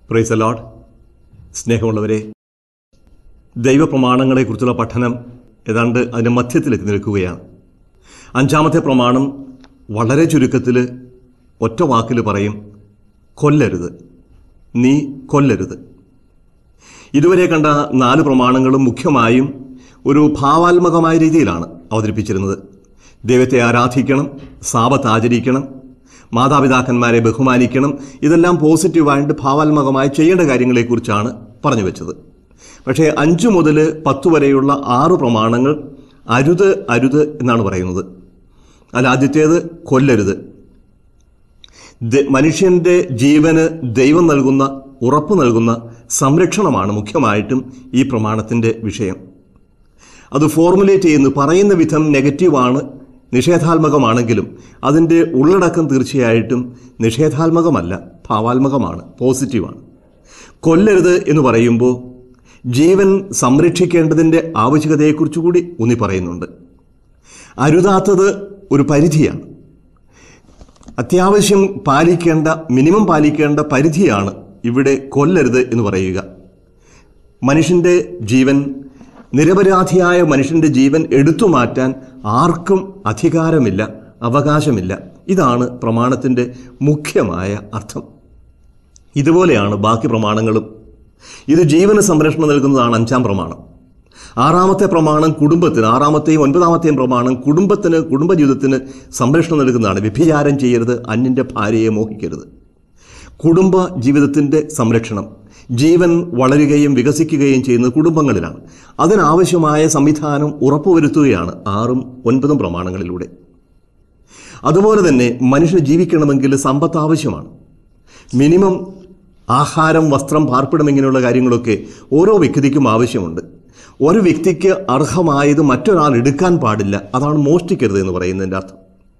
price allowed സ്നേഹമുള്ളവരെ ദൈവപ്രമാണങ്ങളെക്കുറിച്ചുള്ള പഠനം ഏതാണ്ട് അതിൻ്റെ മധ്യത്തിലെത്തി നിൽക്കുകയാണ് അഞ്ചാമത്തെ പ്രമാണം വളരെ ചുരുക്കത്തിൽ ഒറ്റ വാക്കിൽ പറയും കൊല്ലരുത് നീ കൊല്ലരുത് ഇതുവരെ കണ്ട നാല് പ്രമാണങ്ങളും മുഖ്യമായും ഒരു ഭാവാത്മകമായ രീതിയിലാണ് അവതരിപ്പിച്ചിരുന്നത് ദൈവത്തെ ആരാധിക്കണം സാപത്ത് ആചരിക്കണം മാതാപിതാക്കന്മാരെ ബഹുമാനിക്കണം ഇതെല്ലാം പോസിറ്റീവായിട്ട് ഭാവാത്മകമായി ചെയ്യേണ്ട കാര്യങ്ങളെക്കുറിച്ചാണ് പറഞ്ഞു വെച്ചത് പക്ഷേ അഞ്ചു മുതൽ പത്ത് വരെയുള്ള ആറ് പ്രമാണങ്ങൾ അരുത് അരുത് എന്നാണ് പറയുന്നത് അതിൽ ആദ്യത്തേത് കൊല്ലരുത് ദ- മനുഷ്യന്റെ ജീവന് ദൈവം നൽകുന്ന ഉറപ്പ് നൽകുന്ന സംരക്ഷണമാണ് മുഖ്യമായിട്ടും ഈ പ്രമാണത്തിന്റെ വിഷയം അത് ഫോർമുലേറ്റ് ചെയ്യുന്നു പറയുന്ന വിധം നെഗറ്റീവാണ് നിഷേധാത്മകമാണെങ്കിലും അതിൻ്റെ ഉള്ളടക്കം തീർച്ചയായിട്ടും നിഷേധാത്മകമല്ല ഭാവാത്മകമാണ് പോസിറ്റീവാണ് കൊല്ലരുത് എന്ന് പറയുമ്പോൾ ജീവൻ സംരക്ഷിക്കേണ്ടതിൻ്റെ ആവശ്യകതയെക്കുറിച്ച് കൂടി ഊന്നി പറയുന്നുണ്ട് അരുതാത്തത് ഒരു പരിധിയാണ് അത്യാവശ്യം പാലിക്കേണ്ട മിനിമം പാലിക്കേണ്ട പരിധിയാണ് ഇവിടെ കൊല്ലരുത് എന്ന് പറയുക മനുഷ്യൻ്റെ ജീവൻ നിരപരാധിയായ മനുഷ്യൻ്റെ ജീവൻ എടുത്തു മാറ്റാൻ ആർക്കും അധികാരമില്ല അവകാശമില്ല ഇതാണ് പ്രമാണത്തിൻ്റെ മുഖ്യമായ അർത്ഥം ഇതുപോലെയാണ് ബാക്കി പ്രമാണങ്ങളും ഇത് ജീവന് സംരക്ഷണം നൽകുന്നതാണ് അഞ്ചാം പ്രമാണം ആറാമത്തെ പ്രമാണം കുടുംബത്തിന് ആറാമത്തെയും ഒൻപതാമത്തെയും പ്രമാണം കുടുംബത്തിന് കുടുംബജീവിതത്തിന് സംരക്ഷണം നൽകുന്നതാണ് വ്യഭിചാരം ചെയ്യരുത് അന്യൻ്റെ ഭാര്യയെ മോഹിക്കരുത് കുടുംബ ജീവിതത്തിൻ്റെ സംരക്ഷണം ജീവൻ വളരുകയും വികസിക്കുകയും ചെയ്യുന്നത് കുടുംബങ്ങളിലാണ് അതിനാവശ്യമായ സംവിധാനം ഉറപ്പുവരുത്തുകയാണ് ആറും ഒൻപതും പ്രമാണങ്ങളിലൂടെ അതുപോലെ തന്നെ മനുഷ്യന് ജീവിക്കണമെങ്കിൽ സമ്പത്ത് ആവശ്യമാണ് മിനിമം ആഹാരം വസ്ത്രം പാർപ്പിടം ഇങ്ങനെയുള്ള കാര്യങ്ങളൊക്കെ ഓരോ വ്യക്തിക്കും ആവശ്യമുണ്ട് ഒരു വ്യക്തിക്ക് അർഹമായത് മറ്റൊരാൾ എടുക്കാൻ പാടില്ല അതാണ് മോഷ്ടിക്കരുത് എന്ന് പറയുന്നതിൻ്റെ അർത്ഥം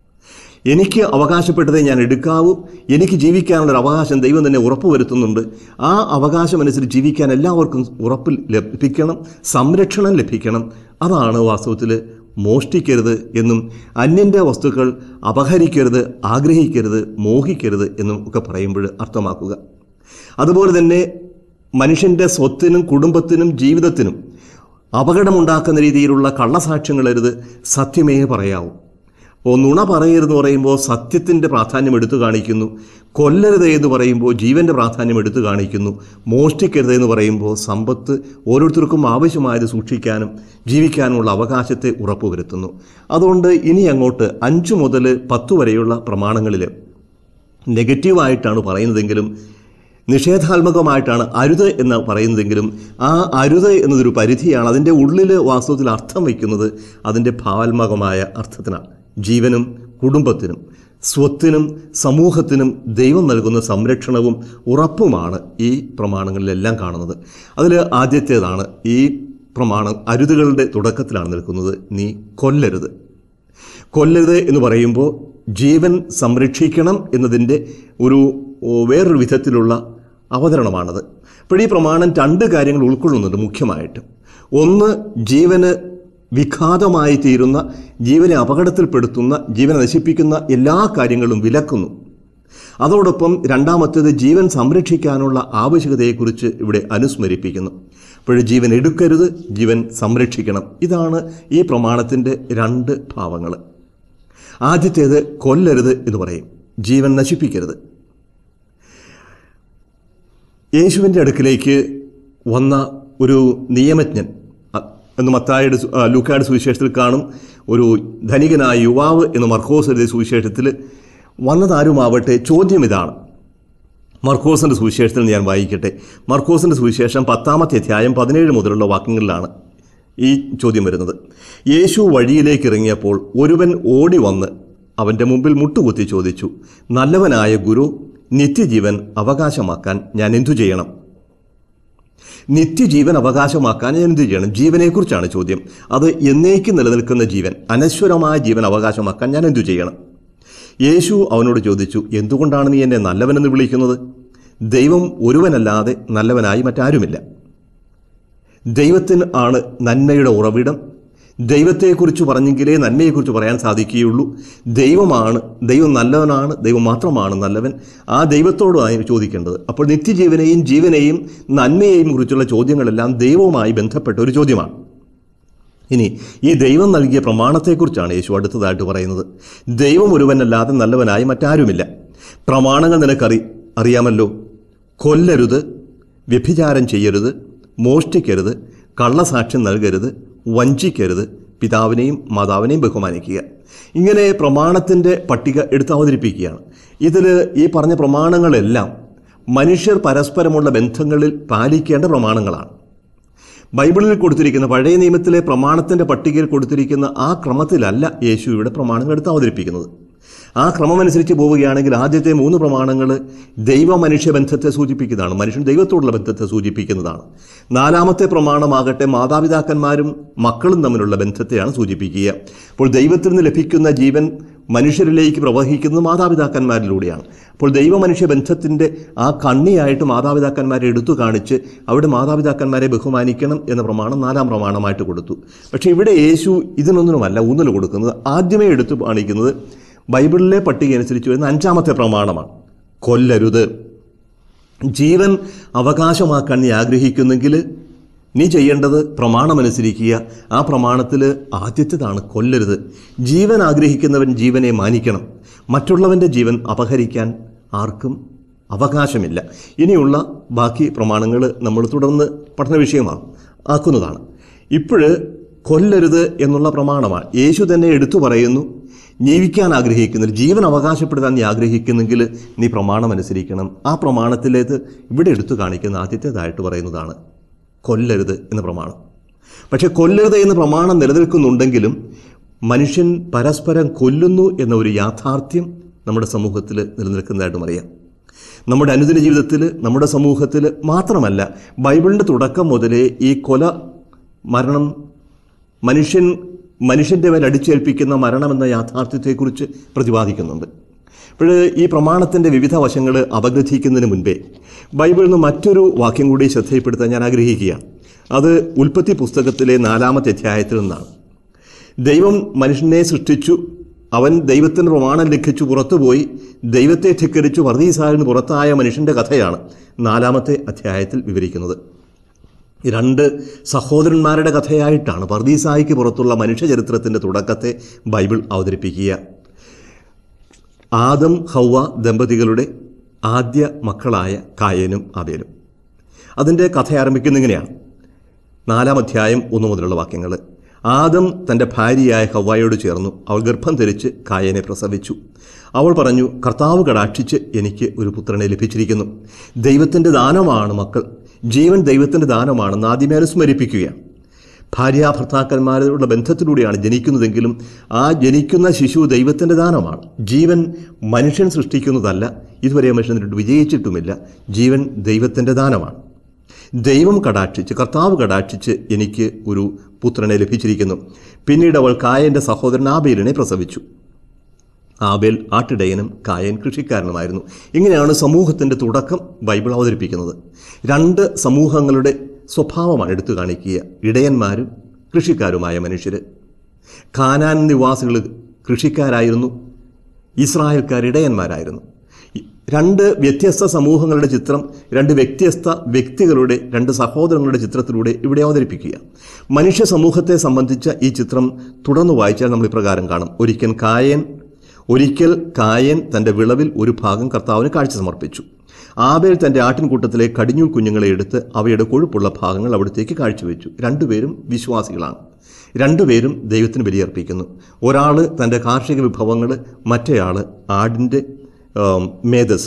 എനിക്ക് അവകാശപ്പെട്ടതേ ഞാൻ എടുക്കാവൂ എനിക്ക് ജീവിക്കാനുള്ള ഒരു അവകാശം ദൈവം തന്നെ ഉറപ്പുവരുത്തുന്നുണ്ട് ആ അവകാശം അനുസരിച്ച് ജീവിക്കാൻ എല്ലാവർക്കും ഉറപ്പ് ലഭിക്കണം സംരക്ഷണം ലഭിക്കണം അതാണ് വാസ്തവത്തിൽ മോഷ്ടിക്കരുത് എന്നും അന്യൻ്റെ വസ്തുക്കൾ അപഹരിക്കരുത് ആഗ്രഹിക്കരുത് മോഹിക്കരുത് എന്നും ഒക്കെ പറയുമ്പോൾ അർത്ഥമാക്കുക അതുപോലെ തന്നെ മനുഷ്യൻ്റെ സ്വത്തിനും കുടുംബത്തിനും ജീവിതത്തിനും അപകടമുണ്ടാക്കുന്ന രീതിയിലുള്ള കള്ളസാക്ഷ്യങ്ങളരുത് സത്യമേ പറയാവൂ അപ്പോൾ നുണ പറയരുതെന്ന് പറയുമ്പോൾ സത്യത്തിൻ്റെ പ്രാധാന്യം എടുത്തു കാണിക്കുന്നു കൊല്ലരുത് എന്ന് പറയുമ്പോൾ ജീവൻ്റെ പ്രാധാന്യം എടുത്തു കാണിക്കുന്നു മോഷ്ടിക്കരുത് എന്ന് പറയുമ്പോൾ സമ്പത്ത് ഓരോരുത്തർക്കും ആവശ്യമായത് സൂക്ഷിക്കാനും ജീവിക്കാനുമുള്ള അവകാശത്തെ ഉറപ്പുവരുത്തുന്നു അതുകൊണ്ട് ഇനി അങ്ങോട്ട് അഞ്ച് മുതൽ പത്ത് വരെയുള്ള പ്രമാണങ്ങളിൽ നെഗറ്റീവായിട്ടാണ് പറയുന്നതെങ്കിലും നിഷേധാത്മകമായിട്ടാണ് അരുത് എന്ന് പറയുന്നതെങ്കിലും ആ അരുത് എന്നതൊരു പരിധിയാണ് അതിൻ്റെ ഉള്ളിൽ വാസ്തവത്തിൽ അർത്ഥം വയ്ക്കുന്നത് അതിൻ്റെ ഭാവാത്മകമായ അർത്ഥത്തിനാണ് ജീവനും കുടുംബത്തിനും സ്വത്തിനും സമൂഹത്തിനും ദൈവം നൽകുന്ന സംരക്ഷണവും ഉറപ്പുമാണ് ഈ പ്രമാണങ്ങളിലെല്ലാം കാണുന്നത് അതിൽ ആദ്യത്തേതാണ് ഈ പ്രമാണം അരുതുകളുടെ തുടക്കത്തിലാണ് നിൽക്കുന്നത് നീ കൊല്ലരുത് കൊല്ലരുത് എന്ന് പറയുമ്പോൾ ജീവൻ സംരക്ഷിക്കണം എന്നതിൻ്റെ ഒരു ഓ, വേറൊരു വിധത്തിലുള്ള അവതരണമാണത് അപ്പോൾ ഈ പ്രമാണം രണ്ട് കാര്യങ്ങൾ ഉൾക്കൊള്ളുന്നുണ്ട് മുഖ്യമായിട്ട് ഒന്ന് ജീവന് വിഘാതമായി തീരുന്ന ജീവനെ അപകടത്തിൽപ്പെടുത്തുന്ന ജീവനെ നശിപ്പിക്കുന്ന എല്ലാ കാര്യങ്ങളും വിലക്കുന്നു അതോടൊപ്പം രണ്ടാമത്തേത് ജീവൻ സംരക്ഷിക്കാനുള്ള ആവശ്യകതയെക്കുറിച്ച് ഇവിടെ അനുസ്മരിപ്പിക്കുന്നു അപ്പോൾ ജീവൻ എടുക്കരുത് ജീവൻ സംരക്ഷിക്കണം ഇതാണ് ഈ പ്രമാണത്തിൻ്റെ രണ്ട് ഭാവങ്ങൾ ആദ്യത്തേത് കൊല്ലരുത് എന്ന് പറയും ജീവൻ നശിപ്പിക്കരുത് യേശുവിൻ്റെ അടുക്കിലേക്ക് വന്ന ഒരു നിയമജ്ഞൻ അ- എന്ന് മത്തായുടെ സു- ആ, ലൂക്കായുടെ സുവിശേഷത്തിൽ കാണും ഒരു ധനികനായ യുവാവ് എന്ന് മർക്കോസ് എഴുതിയ സുവിശേഷത്തിൽ വന്നതാരുമാവട്ടെ ചോദ്യം ഇതാണ് മർക്കോസിൻ്റെ സുവിശേഷത്തിൽ ഞാൻ വായിക്കട്ടെ മർക്കോസിൻ്റെ സുവിശേഷം പത്താമത്തെ അധ്യായം പതിനേഴ് മുതലുള്ള വാക്യങ്ങളിലാണ് ഈ ചോദ്യം വരുന്നത് യേശു വഴിയിലേക്ക് ഇറങ്ങിയപ്പോൾ ഒരുവൻ ഓടി വന്ന് അവൻ്റെ മുമ്പിൽ മുട്ടുകുത്തി ചോദിച്ചു നല്ലവനായ ഗുരു നിത്യജീവൻ അവകാശമാക്കാൻ ഞാൻ എന്തു ചെയ്യണം നിത്യജീവൻ അവകാശമാക്കാൻ ഞാൻ എന്ത് ചെയ്യണം ജീവനെക്കുറിച്ചാണ് ചോദ്യം അത് എന്നേക്കും നിലനിൽക്കുന്ന ജീവൻ അനശ്വരമായ ജീവൻ അവകാശമാക്കാൻ ഞാൻ എന്തു ചെയ്യണം യേശു അവനോട് ചോദിച്ചു എന്തുകൊണ്ടാണ് നീ എന്നെ നല്ലവനെന്ന് വിളിക്കുന്നത് ദൈവം ഒരുവനല്ലാതെ നല്ലവനായി മറ്റാരുമില്ല ദൈവത്തിന് ആണ് നന്മയുടെ ഉറവിടം ദൈവത്തെക്കുറിച്ച് പറഞ്ഞെങ്കിലേ നന്മയെക്കുറിച്ച് പറയാൻ സാധിക്കുകയുള്ളൂ ദൈവമാണ് ദൈവം നല്ലവനാണ് ദൈവം മാത്രമാണ് നല്ലവൻ ആ ദൈവത്തോടായി ചോദിക്കേണ്ടത് അപ്പോൾ നിത്യജീവനെയും ജീവനെയും നന്മയെയും കുറിച്ചുള്ള ചോദ്യങ്ങളെല്ലാം ദൈവവുമായി ബന്ധപ്പെട്ട ഒരു ചോദ്യമാണ് ഇനി ഈ ദൈവം നൽകിയ പ്രമാണത്തെക്കുറിച്ചാണ് യേശു അടുത്തതായിട്ട് പറയുന്നത് ദൈവം ഒരുവനല്ലാതെ നല്ലവനായി മറ്റാരുമില്ല പ്രമാണങ്ങൾ നിനക്കറി അറിയാമല്ലോ കൊല്ലരുത് വ്യഭിചാരം ചെയ്യരുത് മോഷ്ടിക്കരുത് കള്ളസാക്ഷ്യം നൽകരുത് വഞ്ചിക്കരുത് പിതാവിനെയും മാതാവിനെയും ബഹുമാനിക്കുക ഇങ്ങനെ പ്രമാണത്തിൻ്റെ പട്ടിക എടുത്ത് അവതരിപ്പിക്കുകയാണ് ഇതിൽ ഈ പറഞ്ഞ പ്രമാണങ്ങളെല്ലാം മനുഷ്യർ പരസ്പരമുള്ള ബന്ധങ്ങളിൽ പാലിക്കേണ്ട പ്രമാണങ്ങളാണ് ബൈബിളിൽ കൊടുത്തിരിക്കുന്ന പഴയ നിയമത്തിലെ പ്രമാണത്തിൻ്റെ പട്ടികയിൽ കൊടുത്തിരിക്കുന്ന ആ ക്രമത്തിലല്ല യേശു ഇവിടെ പ്രമാണങ്ങൾ എടുത്ത് അവതരിപ്പിക്കുന്നത് ആ ക്രമമനുസരിച്ച് പോവുകയാണെങ്കിൽ ആദ്യത്തെ മൂന്ന് പ്രമാണങ്ങൾ ദൈവ മനുഷ്യ ബന്ധത്തെ സൂചിപ്പിക്കുന്നതാണ് മനുഷ്യൻ ദൈവത്തോടുള്ള ബന്ധത്തെ സൂചിപ്പിക്കുന്നതാണ് നാലാമത്തെ പ്രമാണമാകട്ടെ മാതാപിതാക്കന്മാരും മക്കളും തമ്മിലുള്ള ബന്ധത്തെയാണ് സൂചിപ്പിക്കുക അപ്പോൾ ദൈവത്തിൽ നിന്ന് ലഭിക്കുന്ന ജീവൻ മനുഷ്യരിലേക്ക് പ്രവഹിക്കുന്നത് മാതാപിതാക്കന്മാരിലൂടെയാണ് അപ്പോൾ ദൈവ മനുഷ്യ ബന്ധത്തിൻ്റെ ആ കണ്ണിയായിട്ട് മാതാപിതാക്കന്മാരെ എടുത്തു കാണിച്ച് അവിടെ മാതാപിതാക്കന്മാരെ ബഹുമാനിക്കണം എന്ന പ്രമാണം നാലാം പ്രമാണമായിട്ട് കൊടുത്തു പക്ഷേ ഇവിടെ യേശു ഇതിനൊന്നിനുമല്ല ഊന്നൽ കൊടുക്കുന്നത് ആദ്യമേ എടുത്തു കാണിക്കുന്നത് ബൈബിളിലെ പട്ടിക അനുസരിച്ച് വരുന്ന അഞ്ചാമത്തെ പ്രമാണമാണ് കൊല്ലരുത് ജീവൻ അവകാശമാക്കാൻ നീ ആഗ്രഹിക്കുന്നെങ്കിൽ നീ ചെയ്യേണ്ടത് പ്രമാണമനുസരിക്കുക ആ പ്രമാണത്തിൽ ആദ്യത്തേതാണ് കൊല്ലരുത് ജീവൻ ആഗ്രഹിക്കുന്നവൻ ജീവനെ മാനിക്കണം മറ്റുള്ളവൻ്റെ ജീവൻ അപഹരിക്കാൻ ആർക്കും അവകാശമില്ല ഇനിയുള്ള ബാക്കി പ്രമാണങ്ങൾ നമ്മൾ തുടർന്ന് പഠന വിഷയമാകും ആക്കുന്നതാണ് ഇപ്പോഴ് കൊല്ലരുത് എന്നുള്ള പ്രമാണമാണ് യേശു തന്നെ എടുത്തു പറയുന്നു ജീവിക്കാൻ ആഗ്രഹിക്കുന്നില്ല ജീവൻ അവകാശപ്പെടുത്താൻ നീ ആഗ്രഹിക്കുന്നെങ്കിൽ നീ പ്രമാണം അനുസരിക്കണം ആ പ്രമാണത്തിലേത് ഇവിടെ എടുത്തു കാണിക്കുന്ന ആദ്യത്തേതായിട്ട് പറയുന്നതാണ് കൊല്ലരുത് എന്ന പ്രമാണം പക്ഷെ കൊല്ലരുത് എന്ന പ്രമാണം നിലനിൽക്കുന്നുണ്ടെങ്കിലും മനുഷ്യൻ പരസ്പരം കൊല്ലുന്നു എന്ന ഒരു യാഥാർത്ഥ്യം നമ്മുടെ സമൂഹത്തിൽ നിലനിൽക്കുന്നതായിട്ടും അറിയാം നമ്മുടെ അനുദിന ജീവിതത്തിൽ നമ്മുടെ സമൂഹത്തിൽ മാത്രമല്ല ബൈബിളിൻ്റെ തുടക്കം മുതലേ ഈ കൊല മരണം മനുഷ്യൻ മനുഷ്യൻ്റെ മേൽ അടിച്ചേൽപ്പിക്കുന്ന മരണമെന്ന യാഥാർത്ഥ്യത്തെക്കുറിച്ച് പ്രതിപാദിക്കുന്നുണ്ട് അപ്പോൾ ഈ പ്രമാണത്തിൻ്റെ വിവിധ വശങ്ങൾ അപഗ്രഥിക്കുന്നതിന് മുൻപേ ബൈബിളിൽ നിന്ന് മറ്റൊരു വാക്യം കൂടി ശ്രദ്ധയിൽപ്പെടുത്താൻ ഞാൻ ആഗ്രഹിക്കുകയാണ് അത് ഉൽപ്പത്തി പുസ്തകത്തിലെ നാലാമത്തെ അധ്യായത്തിൽ നിന്നാണ് ദൈവം മനുഷ്യനെ സൃഷ്ടിച്ചു അവൻ ദൈവത്തിൻ്റെ പ്രമാണം ലംഘിച്ചു പുറത്തുപോയി ദൈവത്തെ ധിക്കരിച്ചു വർദ്ധീസാലിന് നിന്ന് പുറത്തായ മനുഷ്യൻ്റെ കഥയാണ് നാലാമത്തെ അധ്യായത്തിൽ വിവരിക്കുന്നത് ഈ രണ്ട് സഹോദരന്മാരുടെ കഥയായിട്ടാണ് പർദീസായിക്ക് പുറത്തുള്ള മനുഷ്യചരിത്രത്തിൻ്റെ തുടക്കത്തെ ബൈബിൾ അവതരിപ്പിക്കുക ആദം ഹൗവ ദമ്പതികളുടെ ആദ്യ മക്കളായ കായനും ആബേലും അതിൻ്റെ കഥ ആരംഭിക്കുന്ന ഇങ്ങനെയാണ് നാലാം അധ്യായം ഒന്നു മുതലുള്ള വാക്യങ്ങൾ ആദം തൻ്റെ ഭാര്യയായ ഹവ്വായോട് ചേർന്നു അവൾ ഗർഭം ധരിച്ച് കായനെ പ്രസവിച്ചു അവൾ പറഞ്ഞു കർത്താവ് കടാക്ഷിച്ച് എനിക്ക് ഒരു പുത്രനെ ലഭിച്ചിരിക്കുന്നു ദൈവത്തിൻ്റെ ദാനമാണ് മക്കൾ ജീവൻ ദൈവത്തിൻ്റെ ദാനമാണെന്ന് ആദ്യമേ അനുസ്മരിപ്പിക്കുകയാണ് ഭാര്യ ഭർത്താക്കന്മാരുടെ ബന്ധത്തിലൂടെയാണ് ജനിക്കുന്നതെങ്കിലും ആ ജനിക്കുന്ന ശിശു ദൈവത്തിൻ്റെ ദാനമാണ് ജീവൻ മനുഷ്യൻ സൃഷ്ടിക്കുന്നതല്ല ഇതുവരെ മനുഷ്യൻ വിജയിച്ചിട്ടുമില്ല ജീവൻ ദൈവത്തിൻ്റെ ദാനമാണ് ദൈവം കടാക്ഷിച്ച് കർത്താവ് കടാക്ഷിച്ച് എനിക്ക് ഒരു പുത്രനെ ലഭിച്ചിരിക്കുന്നു പിന്നീട് അവൾ കായൻ്റെ സഹോദരൻ ആബേലിനെ പ്രസവിച്ചു ആബേൽ ആട്ടിടയനും കായൻ കൃഷിക്കാരനുമായിരുന്നു ഇങ്ങനെയാണ് സമൂഹത്തിൻ്റെ തുടക്കം ബൈബിൾ അവതരിപ്പിക്കുന്നത് രണ്ട് സമൂഹങ്ങളുടെ സ്വഭാവമാണ് എടുത്തു കാണിക്കുക ഇടയന്മാരും കൃഷിക്കാരുമായ മനുഷ്യർ ഖാനാൻ നിവാസികൾ കൃഷിക്കാരായിരുന്നു ഇസ്രായേൽക്കാർ ഇടയന്മാരായിരുന്നു ഈ രണ്ട് വ്യത്യസ്ത സമൂഹങ്ങളുടെ ചിത്രം രണ്ട് വ്യത്യസ്ത വ്യക്തികളുടെ രണ്ട് സഹോദരങ്ങളുടെ ചിത്രത്തിലൂടെ ഇവിടെ അവതരിപ്പിക്കുക മനുഷ്യ സമൂഹത്തെ സംബന്ധിച്ച ഈ ചിത്രം തുടർന്ന് വായിച്ചാൽ നമ്മൾ ഇപ്രകാരം കാണും ഒരിക്കൽ കായൻ ഒരിക്കൽ കായൻ തൻ്റെ വിളവിൽ ഒരു ഭാഗം കർത്താവിന് കാഴ്ച സമർപ്പിച്ചു ആബേൽ തൻ്റെ ആട്ടിൻകൂട്ടത്തിലെ കടിഞ്ഞൂൽ കുഞ്ഞുങ്ങളെ എടുത്ത് അവയുടെ കൊഴുപ്പുള്ള ഭാഗങ്ങൾ അവിടത്തേക്ക് കാഴ്ചവെച്ചു രണ്ടുപേരും വിശ്വാസികളാണ് രണ്ടുപേരും ദൈവത്തിന് ബലിയർപ്പിക്കുന്നു ഒരാൾ തൻ്റെ കാർഷിക വിഭവങ്ങൾ മറ്റേയാൾ ആടിൻ്റെ ആം, മേധസ്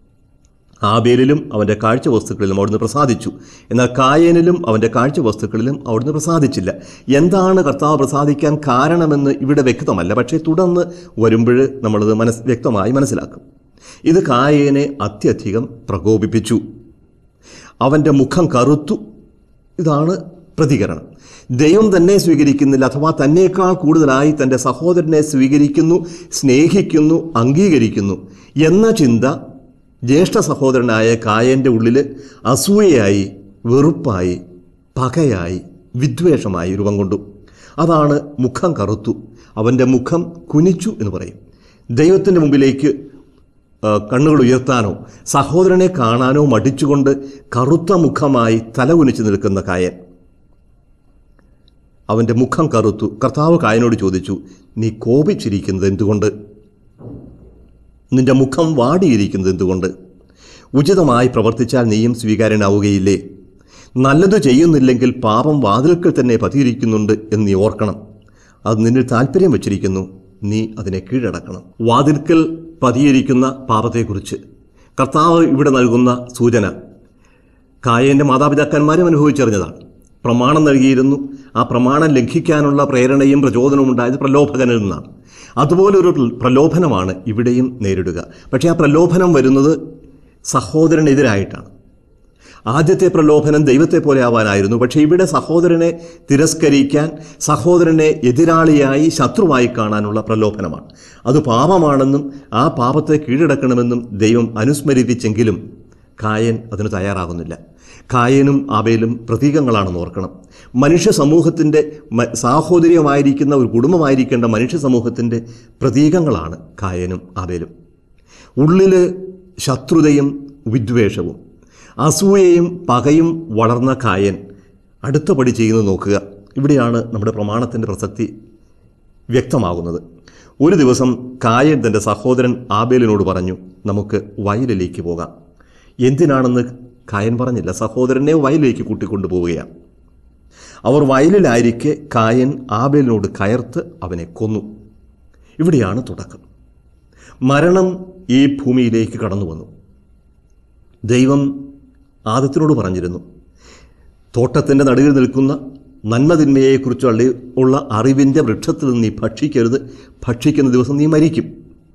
ആബേലിലും അവൻ്റെ കാഴ്ച വസ്തുക്കളിലും അവിടുന്ന് പ്രസാദിച്ചു എന്നാൽ കായനിലും അവൻ്റെ കാഴ്ച വസ്തുക്കളിലും അവിടുന്ന് പ്രസാദിച്ചില്ല എന്താണ് കർത്താവ് പ്രസാദിക്കാൻ കാരണമെന്ന് ഇവിടെ വ്യക്തമല്ല പക്ഷേ തുടർന്ന് വരുമ്പോൾ നമ്മളത് മനസ് വ്യക്തമായി മനസ്സിലാക്കും ഇത് കായേനെ അത്യധികം പ്രകോപിപ്പിച്ചു അവൻ്റെ മുഖം കറുത്തു ഇതാണ് പ്രതികരണം ദൈവം തന്നെ സ്വീകരിക്കുന്നില്ല അഥവാ തന്നേക്കാൾ കൂടുതലായി തൻ്റെ സഹോദരനെ സ്വീകരിക്കുന്നു സ്നേഹിക്കുന്നു അംഗീകരിക്കുന്നു എന്ന ചിന്ത ജ്യേഷ്ഠ സഹോദരനായ കായൻ്റെ ഉള്ളിൽ അസൂയയായി വെറുപ്പായി പകയായി വിദ്വേഷമായി രൂപം കൊണ്ടു അതാണ് മുഖം കറുത്തു അവൻ്റെ മുഖം കുനിച്ചു എന്ന് പറയും ദൈവത്തിൻ്റെ മുമ്പിലേക്ക് ആ, കണ്ണുകൾ ഉയർത്താനോ സഹോദരനെ കാണാനോ മടിച്ചുകൊണ്ട് കറുത്ത മുഖമായി തല കുനിച്ചു നിൽക്കുന്ന കായൻ അവൻ്റെ മുഖം കറുത്തു കർത്താവ് കായനോട് ചോദിച്ചു നീ കോപിച്ചിരിക്കുന്നത് എന്തുകൊണ്ട് നിന്റെ മുഖം വാടിയിരിക്കുന്നത് എന്തുകൊണ്ട് ഉചിതമായി പ്രവർത്തിച്ചാൽ നീയും സ്വീകാര്യനാവുകയില്ലേ നല്ലത് ചെയ്യുന്നില്ലെങ്കിൽ പാപം വാതിൽക്കൽ തന്നെ പതിയിരിക്കുന്നുണ്ട് എന്ന് നീ ഓർക്കണം അത് നിന്നിൽ താല്പര്യം വച്ചിരിക്കുന്നു നീ അതിനെ കീഴടക്കണം വാതിൽക്കൽ പതിയിരിക്കുന്ന പാപത്തെക്കുറിച്ച് കർത്താവ് ഇവിടെ നൽകുന്ന സൂചന കായൻ്റെ മാതാപിതാക്കന്മാരും അനുഭവിച്ചറിഞ്ഞതാണ് പ്രമാണം നൽകിയിരുന്നു ആ പ്രമാണം ലംഘിക്കാനുള്ള പ്രേരണയും പ്രചോദനവും ഉണ്ടായത് പ്രലോഭകനിൽ നിന്നാണ് അതുപോലെ ഒരു പ്രലോഭനമാണ് ഇവിടെയും നേരിടുക പക്ഷേ ആ പ്രലോഭനം വരുന്നത് സഹോദരനെതിരായിട്ടാണ് ആദ്യത്തെ പ്രലോഭനം ദൈവത്തെ പോലെ ആവാനായിരുന്നു പക്ഷേ ഇവിടെ സഹോദരനെ തിരസ്കരിക്കാൻ സഹോദരനെ എതിരാളിയായി ശത്രുവായി കാണാനുള്ള പ്രലോഭനമാണ് അത് പാപമാണെന്നും ആ പാപത്തെ കീഴടക്കണമെന്നും ദൈവം അനുസ്മരിപ്പിച്ചെങ്കിലും കായൻ അതിന് തയ്യാറാകുന്നില്ല കായനും ആബേലും പ്രതീകങ്ങളാണെന്ന് ഓർക്കണം മനുഷ്യ സമൂഹത്തിൻ്റെ മ- സാഹോദര്യമായിരിക്കുന്ന ഒരു കുടുംബമായിരിക്കേണ്ട മനുഷ്യ സമൂഹത്തിൻ്റെ പ്രതീകങ്ങളാണ് കായനും ആബേലും ഉള്ളിൽ ശത്രുതയും വിദ്വേഷവും അസൂയയും പകയും വളർന്ന കായൻ അടുത്ത പടി ചെയ്യുന്നത് നോക്കുക ഇവിടെയാണ് നമ്മുടെ പ്രമാണത്തിൻ്റെ പ്രസക്തി വ്യക്തമാകുന്നത് ഒരു ദിവസം കായൻ തൻ്റെ സഹോദരൻ ആബേലിനോട് പറഞ്ഞു നമുക്ക് വയലിലേക്ക് പോകാം എന്തിനാണെന്ന് കായൻ പറഞ്ഞില്ല സഹോദരനെ വയലിലേക്ക് കൂട്ടിക്കൊണ്ടുപോവുകയാണ് അവർ വയലിലായിരിക്കെ കായൻ ആബേലിനോട് കയർത്ത് അവനെ കൊന്നു ഇവിടെയാണ് തുടക്കം മരണം ഈ ഭൂമിയിലേക്ക് കടന്നു വന്നു ദൈവം ആദത്തിനോട് പറഞ്ഞിരുന്നു തോട്ടത്തിൻ്റെ നടുവിൽ നിൽക്കുന്ന നന്മതിന്മയെക്കുറിച്ചുള്ള ഉള്ള അറിവിൻ്റെ വൃക്ഷത്തിൽ നിന്ന് നീ ഭക്ഷിക്കരുത് ഭക്ഷിക്കുന്ന ദിവസം നീ മരിക്കും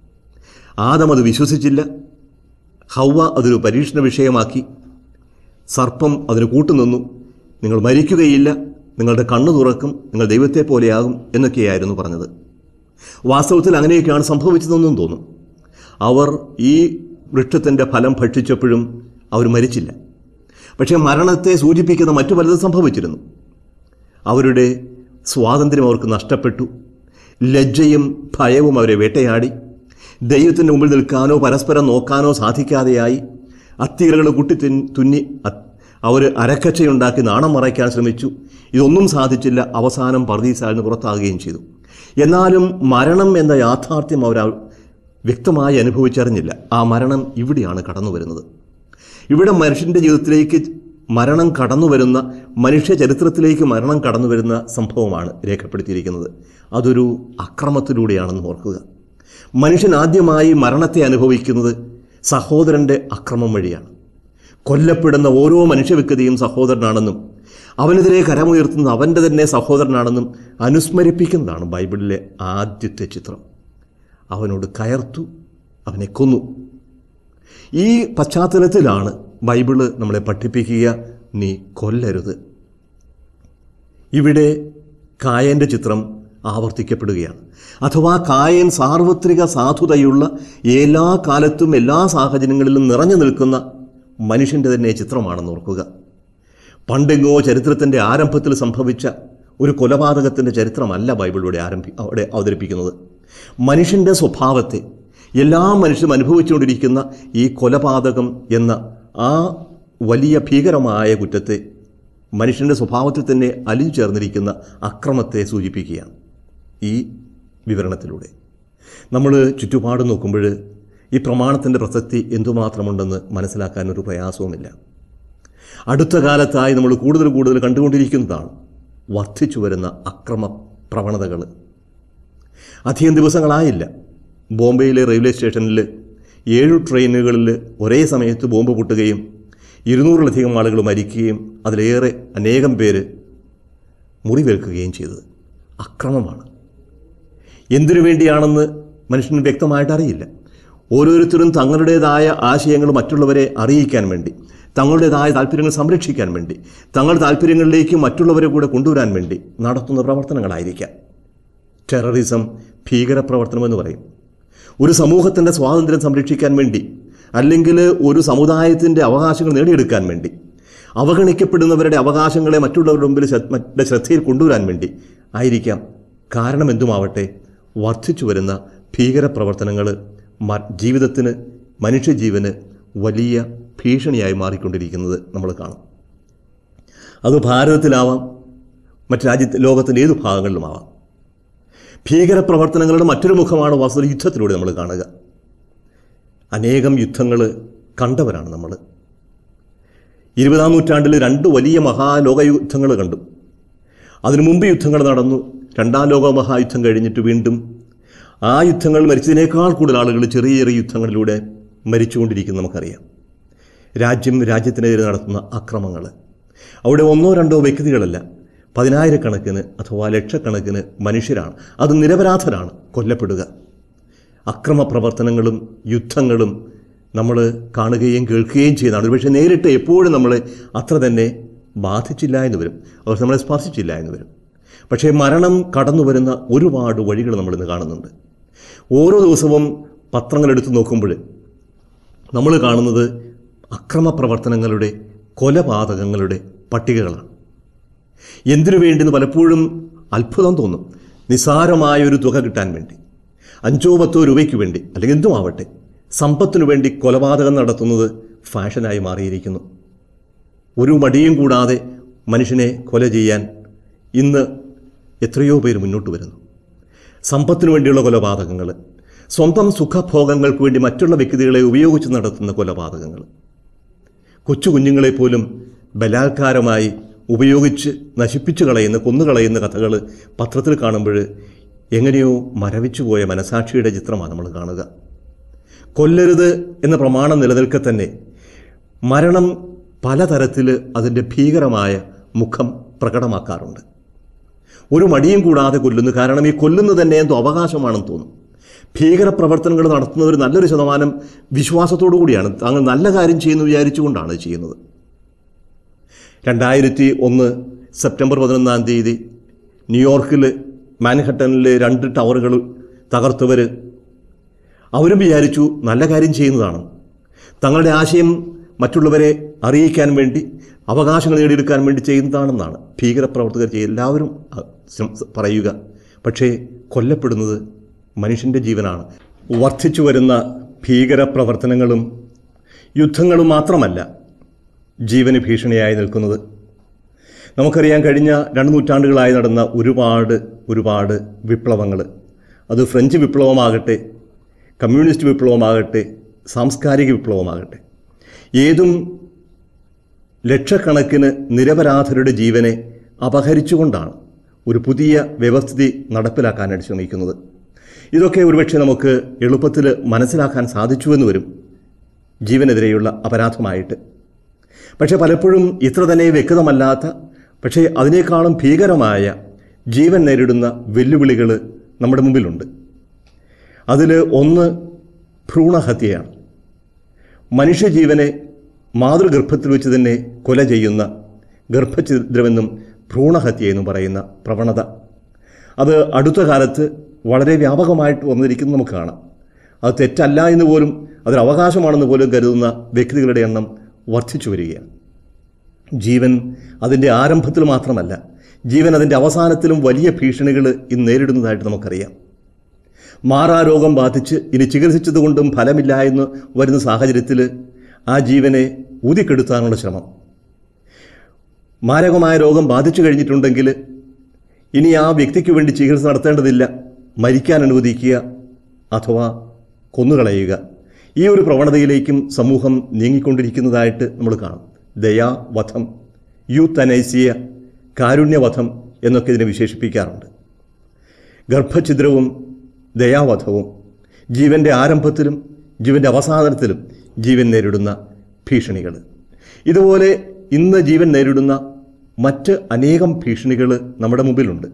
ആദം അത് വിശ്വസിച്ചില്ല ഹൗവ അതൊരു പരീക്ഷണ വിഷയമാക്കി സർപ്പം അതിന് കൂട്ടുനിന്നു നിങ്ങൾ മരിക്കുകയില്ല നിങ്ങളുടെ കണ്ണു തുറക്കും നിങ്ങൾ ദൈവത്തെ പോലെയാകും എന്നൊക്കെയായിരുന്നു പറഞ്ഞത് വാസ്തവത്തിൽ അങ്ങനെയൊക്കെയാണ് സംഭവിച്ചതെന്നും തോന്നും അവർ ഈ വൃക്ഷത്തിൻ്റെ ഫലം ഭക്ഷിച്ചപ്പോഴും അവർ മരിച്ചില്ല പക്ഷേ മരണത്തെ സൂചിപ്പിക്കുന്ന മറ്റു പലതും സംഭവിച്ചിരുന്നു അവരുടെ സ്വാതന്ത്ര്യം അവർക്ക് നഷ്ടപ്പെട്ടു ലജ്ജയും ഭയവും അവരെ വേട്ടയാടി ദൈവത്തിൻ്റെ മുമ്പിൽ നിൽക്കാനോ പരസ്പരം നോക്കാനോ സാധിക്കാതെയായി അത്തിയിലകൾ കുട്ടി തുന്നി തുന്നി അവർ അരക്കച്ചയുണ്ടാക്കി നാണം മറയ്ക്കാൻ ശ്രമിച്ചു ഇതൊന്നും സാധിച്ചില്ല അവസാനം പർദീസാൽ നിന്ന് പുറത്താകുകയും ചെയ്തു എന്നാലും മരണം എന്ന യാഥാർത്ഥ്യം അവർ വ്യക്തമായി അനുഭവിച്ചറിഞ്ഞില്ല ആ മരണം ഇവിടെയാണ് കടന്നു വരുന്നത് ഇവിടെ മനുഷ്യൻ്റെ ജീവിതത്തിലേക്ക് മരണം കടന്നു വരുന്ന മനുഷ്യ ചരിത്രത്തിലേക്ക് മരണം കടന്നു വരുന്ന സംഭവമാണ് രേഖപ്പെടുത്തിയിരിക്കുന്നത് അതൊരു അക്രമത്തിലൂടെയാണെന്ന് ഓർക്കുക മനുഷ്യൻ ആദ്യമായി മരണത്തെ അനുഭവിക്കുന്നത് സഹോദരൻ്റെ അക്രമം വഴിയാണ് കൊല്ലപ്പെടുന്ന ഓരോ മനുഷ്യവ്യക്തിയും സഹോദരനാണെന്നും അവനെതിരെ കരമുയർത്തുന്ന അവൻ്റെ തന്നെ സഹോദരനാണെന്നും അനുസ്മരിപ്പിക്കുന്നതാണ് ബൈബിളിലെ ആദ്യത്തെ ചിത്രം അവനോട് കയർത്തു അവനെ കൊന്നു ഈ പശ്ചാത്തലത്തിലാണ് ബൈബിള് നമ്മളെ പഠിപ്പിക്കുക നീ കൊല്ലരുത് ഇവിടെ കായൻ്റെ ചിത്രം ആവർത്തിക്കപ്പെടുകയാണ് അഥവാ കായൻ സാർവത്രിക സാധുതയുള്ള എല്ലാ കാലത്തും എല്ലാ സാഹചര്യങ്ങളിലും നിറഞ്ഞു നിൽക്കുന്ന മനുഷ്യൻ്റെ തന്നെ ചിത്രമാണെന്ന് ഓർക്കുക പണ്ടെങ്ങോ ചരിത്രത്തിൻ്റെ ആരംഭത്തിൽ സംഭവിച്ച ഒരു കൊലപാതകത്തിൻ്റെ ചരിത്രമല്ല ബൈബിളിലൂടെ ആരംഭി അവിടെ അവതരിപ്പിക്കുന്നത് മനുഷ്യൻ്റെ സ്വഭാവത്തെ എല്ലാ മനുഷ്യരും അനുഭവിച്ചുകൊണ്ടിരിക്കുന്ന ഈ കൊലപാതകം എന്ന ആ വലിയ ഭീകരമായ കുറ്റത്തെ മനുഷ്യൻ്റെ സ്വഭാവത്തിൽ തന്നെ അലിഞ്ഞു ചേർന്നിരിക്കുന്ന അക്രമത്തെ സൂചിപ്പിക്കുകയാണ് ഈ വിവരണത്തിലൂടെ നമ്മൾ ചുറ്റുപാട് നോക്കുമ്പോൾ ഈ പ്രമാണത്തിൻ്റെ പ്രസക്തി എന്തുമാത്രമുണ്ടെന്ന് മനസ്സിലാക്കാൻ ഒരു പ്രയാസവുമില്ല അടുത്ത കാലത്തായി നമ്മൾ കൂടുതൽ കൂടുതൽ കണ്ടുകൊണ്ടിരിക്കുന്നതാണ് വർദ്ധിച്ചു വരുന്ന അക്രമ പ്രവണതകൾ അധികം ദിവസങ്ങളായില്ല ബോംബെയിലെ റെയിൽവേ സ്റ്റേഷനിൽ ഏഴു ട്രെയിനുകളിൽ ഒരേ സമയത്ത് ബോംബ് പൊട്ടുകയും ഇരുന്നൂറിലധികം ആളുകൾ മരിക്കുകയും അതിലേറെ അനേകം പേര് മുറിവേൽക്കുകയും ചെയ്തത് അക്രമമാണ് എന്തിനു വേണ്ടിയാണെന്ന് മനുഷ്യന് വ്യക്തമായിട്ട് അറിയില്ല ഓരോരുത്തരും തങ്ങളുടേതായ ആശയങ്ങൾ മറ്റുള്ളവരെ അറിയിക്കാൻ വേണ്ടി തങ്ങളുടേതായ താല്പര്യങ്ങൾ സംരക്ഷിക്കാൻ വേണ്ടി തങ്ങളുടെ താല്പര്യങ്ങളിലേക്ക് മറ്റുള്ളവരെ കൂടെ കൊണ്ടുവരാൻ വേണ്ടി നടത്തുന്ന പ്രവർത്തനങ്ങളായിരിക്കാം ടെററിസം ഭീകരപ്രവർത്തനം എന്ന് പറയും ഒരു സമൂഹത്തിൻ്റെ സ്വാതന്ത്ര്യം സംരക്ഷിക്കാൻ വേണ്ടി അല്ലെങ്കിൽ ഒരു സമുദായത്തിൻ്റെ അവകാശങ്ങൾ നേടിയെടുക്കാൻ വേണ്ടി അവഗണിക്കപ്പെടുന്നവരുടെ അവകാശങ്ങളെ മറ്റുള്ളവരുടെ മുമ്പിൽ ശ്രദ്ധ- മറ്റുള്ള ശ്രദ്ധയിൽ കൊണ്ടുവരാൻ വേണ്ടി ആയിരിക്കാം കാരണം എന്തുമാവട്ടെ വർദ്ധിച്ചു വരുന്ന ഭീകരപ്രവർത്തനങ്ങൾ മ ജീവിതത്തിന് മനുഷ്യജീവന് വലിയ ഭീഷണിയായി മാറിക്കൊണ്ടിരിക്കുന്നത് നമ്മൾ കാണും അത് ഭാരതത്തിലാവാം മറ്റ് രാജ്യത്ത് ലോകത്തിൻ്റെ ഏത് ഭാഗങ്ങളിലുമാവാം ഭീകരപ്രവർത്തനങ്ങളുടെ മറ്റൊരു മുഖമാണ് വാസ്തവ യുദ്ധത്തിലൂടെ നമ്മൾ കാണുക അനേകം യുദ്ധങ്ങൾ കണ്ടവരാണ് നമ്മൾ ഇരുപതാം നൂറ്റാണ്ടിൽ രണ്ട് വലിയ മഹാലോക യുദ്ധങ്ങൾ കണ്ടു അതിനു മുമ്പ് യുദ്ധങ്ങൾ നടന്നു രണ്ടാം ലോക മഹായുദ്ധം കഴിഞ്ഞിട്ട് വീണ്ടും ആ യുദ്ധങ്ങൾ മരിച്ചതിനേക്കാൾ കൂടുതൽ ആളുകൾ ചെറിയ ചെറിയ യുദ്ധങ്ങളിലൂടെ മരിച്ചുകൊണ്ടിരിക്കുന്നു നമുക്കറിയാം രാജ്യം രാജ്യത്തിനെതിരെ നടത്തുന്ന അക്രമങ്ങൾ അവിടെ ഒന്നോ രണ്ടോ വ്യക്തികളല്ല പതിനായിരക്കണക്കിന് അഥവാ ലക്ഷക്കണക്കിന് മനുഷ്യരാണ് അത് നിരപരാധരാണ് കൊല്ലപ്പെടുക അക്രമ പ്രവർത്തനങ്ങളും യുദ്ധങ്ങളും നമ്മൾ കാണുകയും കേൾക്കുകയും ചെയ്യുന്നതാണ് ഒരുപക്ഷെ നേരിട്ട് എപ്പോഴും നമ്മളെ അത്ര തന്നെ ബാധിച്ചില്ല എന്ന് വരും അവർ നമ്മളെ സ്പർശിച്ചില്ല എന്ന് വരും പക്ഷേ മരണം കടന്നു വരുന്ന ഒരുപാട് വഴികൾ നമ്മളിന്ന് കാണുന്നുണ്ട് ഓരോ ദിവസവും പത്രങ്ങളെടുത്ത് നോക്കുമ്പോൾ നമ്മൾ കാണുന്നത് അക്രമ പ്രവർത്തനങ്ങളുടെ കൊലപാതകങ്ങളുടെ പട്ടികകളാണ് എന്തിനു വേണ്ടിന്ന് പലപ്പോഴും അത്ഭുതം തോന്നും നിസ്സാരമായ ഒരു തുക കിട്ടാൻ വേണ്ടി അഞ്ചോ പത്തോ രൂപയ്ക്ക് വേണ്ടി അല്ലെങ്കിൽ എന്തുമാവട്ടെ സമ്പത്തിനു വേണ്ടി കൊലപാതകം നടത്തുന്നത് ഫാഷനായി മാറിയിരിക്കുന്നു ഒരു മടിയും കൂടാതെ മനുഷ്യനെ കൊല ചെയ്യാൻ ഇന്ന് എത്രയോ പേര് മുന്നോട്ട് വരുന്നു സമ്പത്തിനു വേണ്ടിയുള്ള കൊലപാതകങ്ങൾ സ്വന്തം സുഖഭോഗങ്ങൾക്ക് വേണ്ടി മറ്റുള്ള വ്യക്തികളെ ഉപയോഗിച്ച് നടത്തുന്ന കൊലപാതകങ്ങൾ കൊച്ചു കുഞ്ഞുങ്ങളെ പോലും ബലാത്കാരമായി ഉപയോഗിച്ച് നശിപ്പിച്ചു കളയുന്ന കൊന്നുകളയുന്ന കഥകൾ പത്രത്തിൽ കാണുമ്പോൾ എങ്ങനെയോ മരവിച്ചു പോയ മനസാക്ഷിയുടെ ചിത്രമാണ് നമ്മൾ കാണുക കൊല്ലരുത് എന്ന പ്രമാണം നിലനിൽക്കെ തന്നെ മരണം പലതരത്തിൽ അതിൻ്റെ ഭീകരമായ മുഖം പ്രകടമാക്കാറുണ്ട് ഒരു മടിയും കൂടാതെ കൊല്ലുന്നു കാരണം ഈ കൊല്ലുന്നത് തന്നെ എന്തോ അവകാശമാണെന്ന് തോന്നും ഭീകരപ്രവർത്തനങ്ങൾ നടത്തുന്നവർ നല്ലൊരു ശതമാനം വിശ്വാസത്തോടു കൂടിയാണ് താങ്കൾ നല്ല കാര്യം ചെയ്യുന്നു വിചാരിച്ചുകൊണ്ടാണ് ഇത് ചെയ്യുന്നത് രണ്ടായിരത്തി ഒന്ന് സെപ്റ്റംബർ പതിനൊന്നാം തീയതി ന്യൂയോർക്കിൽ മാൻഹട്ടനിൽ രണ്ട് ടവറുകൾ തകർത്തവർ അവരും വിചാരിച്ചു നല്ല കാര്യം ചെയ്യുന്നതാണ് തങ്ങളുടെ ആശയം മറ്റുള്ളവരെ അറിയിക്കാൻ വേണ്ടി അവകാശങ്ങൾ നേടിയെടുക്കാൻ വേണ്ടി ചെയ്യുന്നതാണെന്നാണ് ഭീകരപ്രവർത്തകർ ചെയ്യ എല്ലാവരും അ, ശ്രം- പറയുക പക്ഷേ കൊല്ലപ്പെടുന്നത് മനുഷ്യൻ്റെ ജീവനാണ് വർദ്ധിച്ചു വരുന്ന ഭീകരപ്രവർത്തനങ്ങളും യുദ്ധങ്ങളും മാത്രമല്ല ജീവന് ഭീഷണിയായി നിൽക്കുന്നത് നമുക്കറിയാം കഴിഞ്ഞ രണ്ട് നൂറ്റാണ്ടുകളായി നടന്ന ഒരുപാട് ഒരുപാട് വിപ്ലവങ്ങൾ അത് ഫ്രഞ്ച് വിപ്ലവമാകട്ടെ കമ്മ്യൂണിസ്റ്റ് വിപ്ലവമാകട്ടെ സാംസ്കാരിക വിപ്ലവമാകട്ടെ ഏതും ലക്ഷക്കണക്കിന് നിരപരാധരുടെ ജീവനെ അപഹരിച്ചുകൊണ്ടാണ് ഒരു പുതിയ വ്യവസ്ഥിതി നടപ്പിലാക്കാനായിട്ട് ശ്രമിക്കുന്നത് ഇതൊക്കെ ഒരുപക്ഷെ നമുക്ക് എളുപ്പത്തിൽ മനസ്സിലാക്കാൻ സാധിച്ചുവെന്ന് വരും ജീവനെതിരെയുള്ള അപരാധമായിട്ട് പക്ഷേ പലപ്പോഴും ഇത്ര തന്നെ വ്യക്തമല്ലാത്ത പക്ഷേ അതിനേക്കാളും ഭീകരമായ ജീവൻ നേരിടുന്ന വെല്ലുവിളികൾ നമ്മുടെ മുമ്പിലുണ്ട് അതിൽ ഒന്ന് ഭ്രൂണഹത്യയാണ് മനുഷ്യജീവനെ മാതൃഗർഭത്തിൽ വെച്ച് തന്നെ കൊല ചെയ്യുന്ന ഗർഭഛിദ്രമെന്നും ഭ്രൂണഹത്യ എന്നും പറയുന്ന പ്രവണത അത് അടുത്ത കാലത്ത് വളരെ വ്യാപകമായിട്ട് വന്നിരിക്കുന്നത് നമുക്ക് കാണാം അത് തെറ്റല്ല എന്ന് പോലും അതൊരു അവകാശമാണെന്ന് പോലും കരുതുന്ന വ്യക്തികളുടെ എണ്ണം വർദ്ധിച്ചു വരികയാണ് ജീവൻ അതിൻ്റെ ആരംഭത്തിൽ മാത്രമല്ല ജീവൻ അതിൻ്റെ അവസാനത്തിലും വലിയ ഭീഷണികൾ ഇന്ന് നേരിടുന്നതായിട്ട് നമുക്കറിയാം മാറാരോഗം ബാധിച്ച് ഇനി ചികിത്സിച്ചതുകൊണ്ടും ഫലമില്ല എന്ന് വരുന്ന സാഹചര്യത്തിൽ ആ ജീവനെ ഊതിക്കെടുത്താനുള്ള ശ്രമം മാരകമായ രോഗം ബാധിച്ചു കഴിഞ്ഞിട്ടുണ്ടെങ്കിൽ ഇനി ആ വ്യക്തിക്ക് വേണ്ടി ചികിത്സ നടത്തേണ്ടതില്ല മരിക്കാൻ അനുവദിക്കുക അഥവാ കൊന്നുകളയുക ഈ ഒരു പ്രവണതയിലേക്കും സമൂഹം നീങ്ങിക്കൊണ്ടിരിക്കുന്നതായിട്ട് നമ്മൾ കാണും ദയാവധം യൂത്തനൈസിയ കാരുണ്യവധം എന്നൊക്കെ ഇതിനെ വിശേഷിപ്പിക്കാറുണ്ട് ഗർഭഛിദ്രവും ദയാവധവും ജീവൻ്റെ ആരംഭത്തിലും ജീവൻ്റെ അവസാനത്തിലും ജീവൻ നേരിടുന്ന ഭീഷണികൾ ഇതുപോലെ ഇന്ന് ജീവൻ നേരിടുന്ന മറ്റ് അനേകം ഭീഷണികൾ നമ്മുടെ മുമ്പിലുണ്ട്